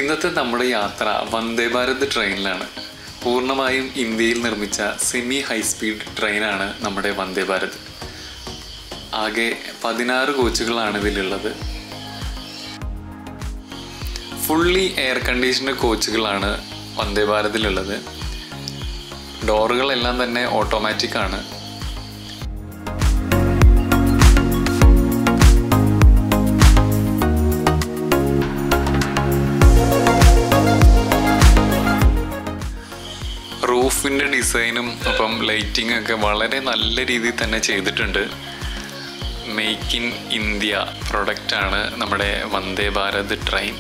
ഇന്നത്തെ നമ്മുടെ യാത്ര വന്ദേ ഭാരത് ട്രെയിനിലാണ് പൂർണ്ണമായും ഇന്ത്യയിൽ നിർമ്മിച്ച സെമി ഹൈസ്പീഡ് ട്രെയിനാണ് നമ്മുടെ വന്ദേ ഭാരത് ആകെ പതിനാറ് കോച്ചുകളാണ് ഇതിലുള്ളത് ഫുള്ളി എയർ കണ്ടീഷൻഡ് കോച്ചുകളാണ് വന്ദേ ഭാരതിലുള്ളത് ഡോറുകളെല്ലാം തന്നെ ഓട്ടോമാറ്റിക് ആണ് റൂഫിൻ്റെ ഡിസൈനും ഒപ്പം ലൈറ്റിംഗ് ഒക്കെ വളരെ നല്ല രീതിയിൽ തന്നെ ചെയ്തിട്ടുണ്ട് മെയ്ക്ക് ഇൻ ഇന്ത്യ പ്രൊഡക്റ്റാണ് നമ്മുടെ Vande Bharat train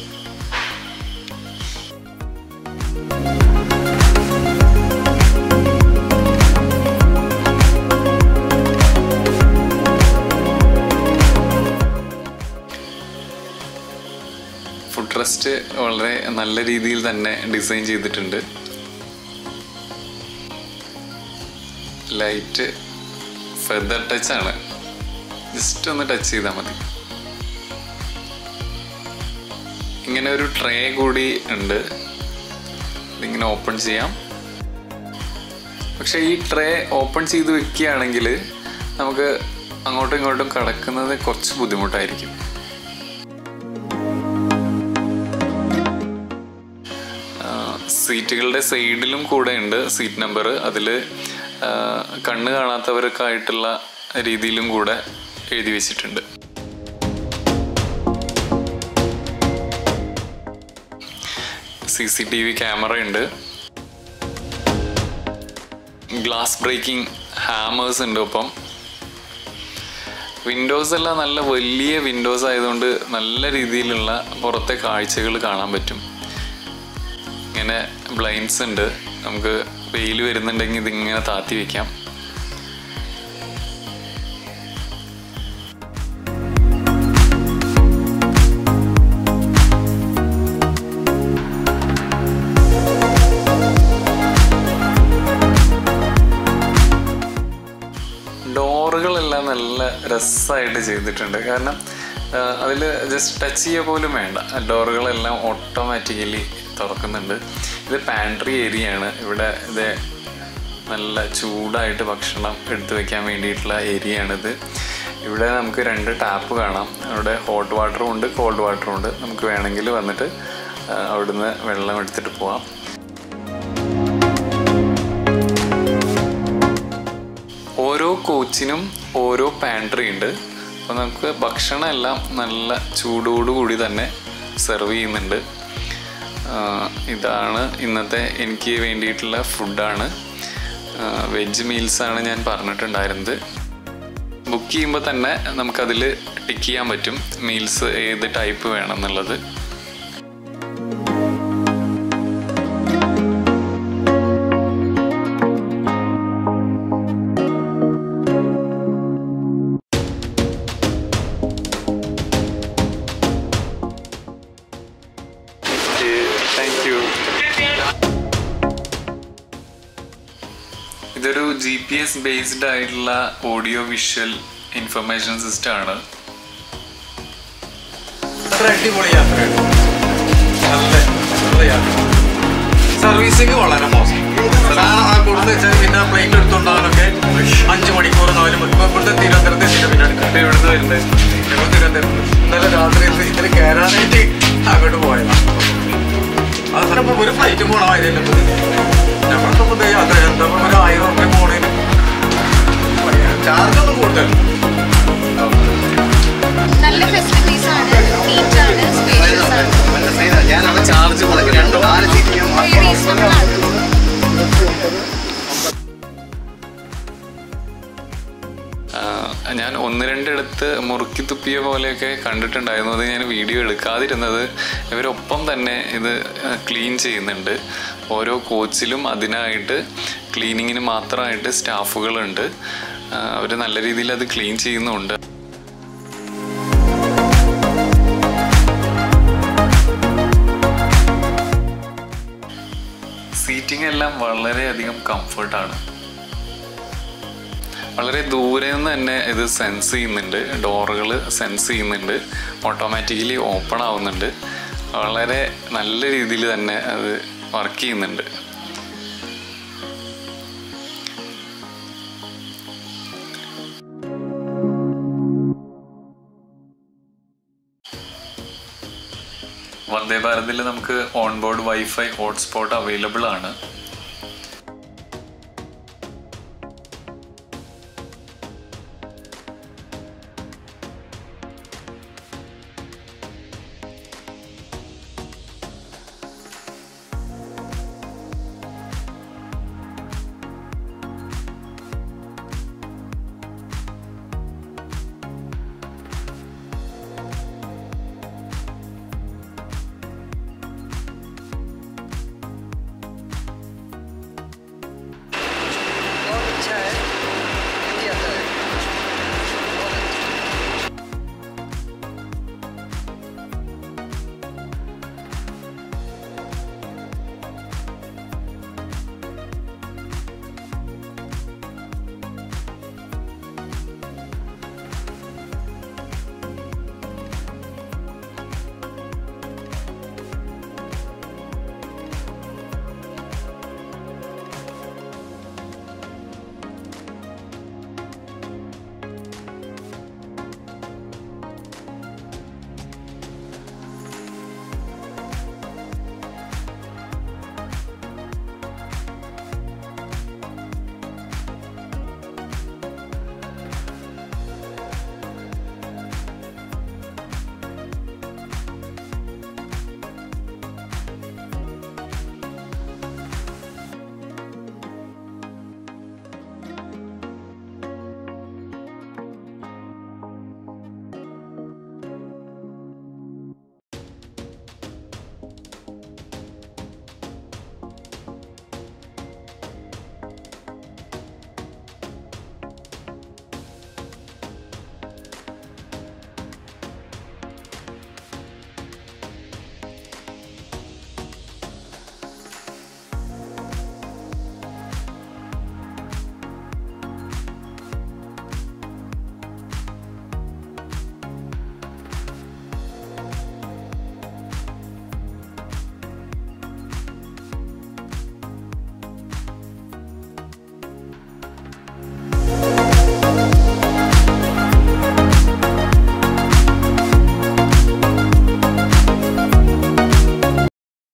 food rest വളരെ നല്ല രീതിയിൽ തന്നെ ഡിസൈൻ ചെയ്തിട്ടുണ്ട് ലൈറ്റ് ഫെദർ ടച്ച് ആണ് ജസ്റ്റ് ഒന്ന് ടച്ച് ചെയ്താൽ മതി ഇങ്ങനെ ഒരു ട്രേ കൂടി ഉണ്ട് ഇതിങ്ങനെ ഓപ്പൺ ചെയ്യാം പക്ഷെ ഈ ട്രേ ഓപ്പൺ ചെയ്ത് വെക്കുകയാണെങ്കിൽ നമുക്ക് അങ്ങോട്ടും ഇങ്ങോട്ടും കടക്കുന്നത് കുറച്ച് ബുദ്ധിമുട്ടായിരിക്കും സീറ്റുകളുടെ സൈഡിലും കൂടെ ഉണ്ട് സീറ്റ് നമ്പർ അതിൽ കണ്ണ് കാണാത്തവർക്കായിട്ടുള്ള രീതിയിലും കൂടെ എഴുതി വെച്ചിട്ടുണ്ട് C C T V camera ഉണ്ട് ഗ്ലാസ് ബ്രേക്കിംഗ് ഹാമേഴ്സ് ഉണ്ട് ഒപ്പം വിൻഡോസ് എല്ലാം നല്ല വലിയ വിൻഡോസ് ആയതുകൊണ്ട് നല്ല രീതിയിലുള്ള പുറത്തെ കാഴ്ചകൾ കാണാൻ പറ്റും ഇങ്ങനെ ബ്ലൈൻഡ്സ് ഉണ്ട് നമുക്ക് വെയിൽ വരുന്നുണ്ടെങ്കിൽ ഇതിങ്ങനെ താത്തി വെക്കാം ഡോറുകളെല്ലാം നല്ല രസമായിട്ട് ചെയ്തിട്ടുണ്ട് കാരണം അതിൽ ജസ്റ്റ് ടച്ച് ചെയ്യുക പോലും വേണ്ട ഡോറുകളെല്ലാം ഓട്ടോമാറ്റിക്കലി തുറക്കുന്നുണ്ട് ഇത് പാൻട്രി ഏരിയ ആണ് ഇവിടെ ഇത് നല്ല ചൂടായിട്ട് ഭക്ഷണം എടുത്തു വെക്കാൻ വേണ്ടിയിട്ടുള്ള ഏരിയ ആണിത് ഇവിടെ നമുക്ക് രണ്ട് ടാപ്പ് കാണാം അവിടെ ഹോട്ട് വാട്ടറും ഉണ്ട് കോൾഡ് വാട്ടറും ഉണ്ട് നമുക്ക് വേണമെങ്കിൽ വന്നിട്ട് അവിടുന്ന് വെള്ളം എടുത്തിട്ട് പോവാം ഓരോ കോച്ചിനും ഓരോ പാൻട്രി ഉണ്ട് അപ്പോൾ നമുക്ക് ഭക്ഷണം എല്ലാം നല്ല ചൂടോടുകൂടി തന്നെ സെർവ് ചെയ്യുന്നുണ്ട് ഇതാണ് ഇന്നത്തെ എനിക്ക് വേണ്ടിയിട്ടുള്ള ഫുഡാണ് വെജ് മീൽസാണ് ഞാൻ പറഞ്ഞിട്ടുണ്ടായിരുന്നത് ബുക്ക് ചെയ്യുമ്പോൾ തന്നെ നമുക്കതിൽ ടിക്ക് ചെയ്യാൻ പറ്റും മീൽസ് ഏത് ടൈപ്പ് വേണം എന്നുള്ളത് താങ്ക് യു ഇതൊരു ജി പി എസ് ബേസ്ഡ് ആയിട്ടുള്ള ഓഡിയോ വിഷ്വൽ ഇൻഫർമേഷൻ സിസ്റ്റം ആണ് അത്ര അടിപൊളി യാത്രയാണ് നല്ല നല്ല യാത്ര സർവീസിങ് വളരെ മോശം സാധനം ആ കൊടുത്ത് വെച്ചാൽ പിന്നെ പ്ലെയിൻ എടുത്തുകൊണ്ടാകാനൊക്കെ അഞ്ച് മണിക്കൂർ നാല് മണിക്കൂർ ഇവിടുത്തെ തിരുവനന്തപുരത്തെ എത്തിയിട്ട് പിന്നെ എടുക്കാം എവിടുന്ന് വരുന്നത് ഞങ്ങൾ തിരുവനന്തപുരത്ത് ഇന്നലെ രാത്രി ഇത് ഇതിൽ കയറാനായിട്ട് അങ്ങോട്ട് പോയതാണ് ആ സ്ഥലം ഇപ്പൊ ഒരു ഫ്ലൈറ്റ് പോകണം അതില്ല ഞങ്ങൾക്ക് മുതൽ യാത്ര എന്താ ഒരു ആയിരം റുപ്യ പോണേന് ചാർജ് ഒന്നും കൂടുതൽ നല്ല ഫെസിലിറ്റീസ് ആണ് നീറ്റ് ആണ് സ്പേഷ്യസ് ആണ് ഞാൻ ചാർജ് കൊടുക്കുന്നുണ്ട് നാല് സീറ്റ് ഞാൻ റീസണബിൾ ആണ് ഞാൻ ഒന്ന് രണ്ടിടത്ത് മുറുക്കി തുപ്പിയ പോലെയൊക്കെ കണ്ടിട്ടുണ്ടായിരുന്നു അത് ഞാൻ വീഡിയോ എടുക്കാതിരുന്നത് ഇവരൊപ്പം തന്നെ ഇത് ക്ലീൻ ചെയ്യുന്നുണ്ട് ഓരോ കോച്ചിലും അതിനായിട്ട് ക്ലീനിങ്ങിന് മാത്രമായിട്ട് സ്റ്റാഫുകളുണ്ട് അവർ നല്ല രീതിയിൽ അത് ക്ലീൻ ചെയ്യുന്നുമുണ്ട് സീറ്റിംഗ് എല്ലാം വളരെയധികം കംഫർട്ടാണ് വളരെ ദൂരെ നിന്ന് തന്നെ ഇത് സെൻസ് ചെയ്യുന്നുണ്ട് ഡോറുകൾ സെൻസ് ചെയ്യുന്നുണ്ട് ഓട്ടോമാറ്റിക്കലി ഓപ്പൺ ആവുന്നുണ്ട് വളരെ നല്ല രീതിയിൽ തന്നെ അത് വർക്ക് ചെയ്യുന്നുണ്ട് വന്ദേ ഭാരതിൽ നമുക്ക് on board wifi hotspot available ആണ്